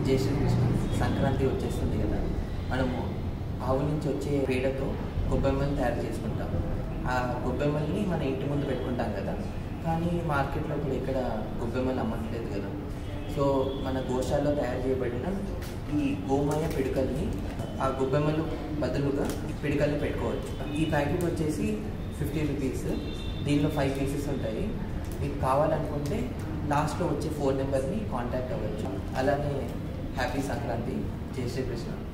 జై శ్రీకృష్ణ సంక్రాంతి వచ్చేస్తుంది కదా మనము ఆవు నుంచి వచ్చే పేడతో గొబ్బెమ్మలు తయారు చేసుకుంటాం ఆ గొబ్బెమ్మల్ని మన ఇంటి ముందు పెట్టుకుంటాం కదా కానీ మార్కెట్లో ఇప్పుడు ఇక్కడ గొబ్బెమ్మలు అమ్మట్లేదు కదా సో మన గోశాలలో తయారు చేయబడిన ఈ గోమయ పిడకల్ని ఆ గొబ్బెమ్మలు బదులుగా పిడకల్ని పెట్టుకోవచ్చు ఈ ప్యాకెట్ వచ్చేసి ఫిఫ్టీ రూపీస్ దీనిలో ఫైవ్ పీసెస్ ఉంటాయి మీకు కావాలనుకుంటే లాస్ట్లో వచ్చే ఫోన్ నెంబర్ని కాంటాక్ట్ అవ్వచ్చు అలానే హ్యాపీ సంక్రాంతి జై శ్రీకృష్ణ